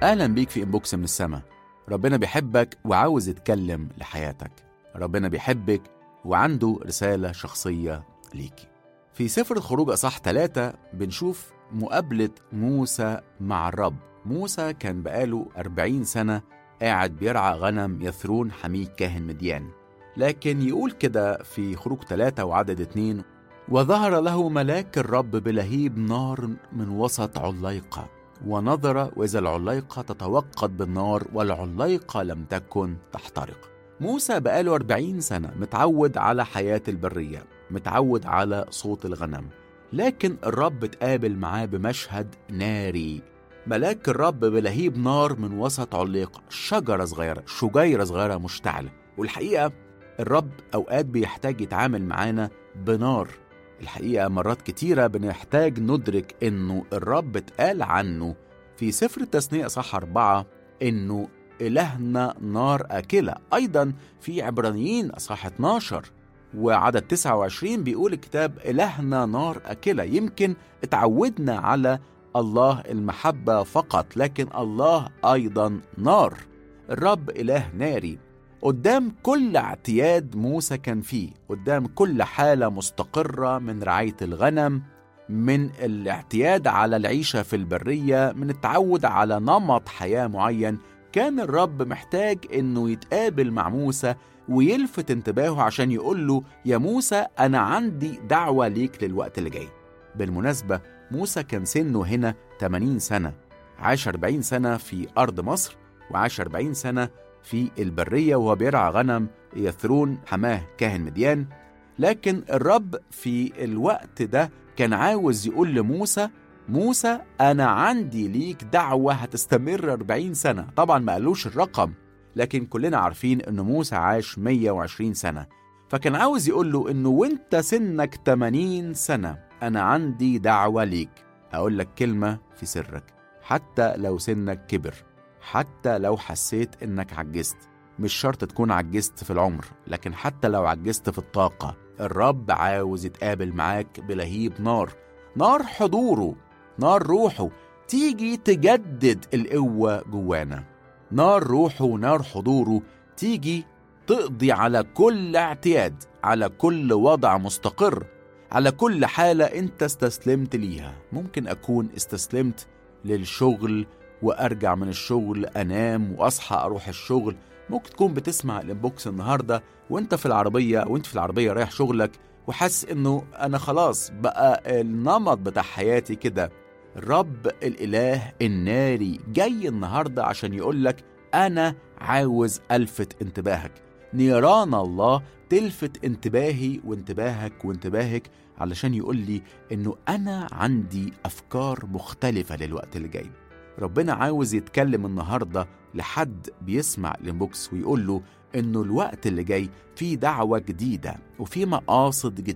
أهلا بيك في إنبوكس من السما ربنا بيحبك وعاوز يتكلم لحياتك ربنا بيحبك وعنده رسالة شخصية ليكي في سفر الخروج أصح ثلاثة بنشوف مقابلة موسى مع الرب موسى كان بقاله أربعين سنة قاعد بيرعى غنم يثرون حميد كاهن مديان لكن يقول كده في خروج ثلاثة وعدد اتنين وظهر له ملاك الرب بلهيب نار من وسط عليقة ونظر وإذا العليقة تتوقد بالنار والعليقة لم تكن تحترق موسى بقاله أربعين سنة متعود على حياة البرية متعود على صوت الغنم لكن الرب اتقابل معاه بمشهد ناري ملاك الرب بلهيب نار من وسط عليقة شجرة صغيرة شجيرة صغيرة مشتعلة والحقيقة الرب أوقات بيحتاج يتعامل معانا بنار الحقيقة مرات كتيرة بنحتاج ندرك إنه الرب اتقال عنه في سفر التثنية صح أربعة إنه إلهنا نار آكلة أيضا في عبرانيين أصح 12 وعدد 29 بيقول الكتاب إلهنا نار آكلة يمكن اتعودنا على الله المحبة فقط لكن الله أيضا نار الرب إله ناري قدام كل اعتياد موسى كان فيه قدام كل حالة مستقرة من رعاية الغنم من الاعتياد على العيشة في البرية من التعود على نمط حياة معين كان الرب محتاج انه يتقابل مع موسى ويلفت انتباهه عشان يقول له يا موسى انا عندي دعوة ليك للوقت اللي جاي بالمناسبة موسى كان سنه هنا 80 سنة عاش 40 سنة في أرض مصر وعاش 40 سنة في البرية وهو بيرعى غنم يثرون حماه كاهن مديان لكن الرب في الوقت ده كان عاوز يقول لموسى موسى أنا عندي ليك دعوة هتستمر 40 سنة طبعا ما قالوش الرقم لكن كلنا عارفين أن موسى عاش 120 سنة فكان عاوز يقول له أنه وانت سنك 80 سنة أنا عندي دعوة ليك هقول لك كلمة في سرك حتى لو سنك كبر حتى لو حسيت انك عجزت مش شرط تكون عجزت في العمر لكن حتى لو عجزت في الطاقة الرب عاوز يتقابل معاك بلهيب نار نار حضوره نار روحه تيجي تجدد القوة جوانا نار روحه ونار حضوره تيجي تقضي على كل اعتياد على كل وضع مستقر على كل حالة انت استسلمت ليها ممكن أكون استسلمت للشغل وارجع من الشغل انام واصحى اروح الشغل ممكن تكون بتسمع الانبوكس النهارده وانت في العربيه وانت في العربيه رايح شغلك وحاسس انه انا خلاص بقى النمط بتاع حياتي كده الرب الاله الناري جاي النهارده عشان يقول لك انا عاوز الفت انتباهك نيران الله تلفت انتباهي وانتباهك وانتباهك علشان يقول لي انه انا عندي افكار مختلفه للوقت اللي جاي ربنا عاوز يتكلم النهارده لحد بيسمع الانبوكس ويقول له انه الوقت اللي جاي فيه دعوه جديده وفيه مقاصد جديده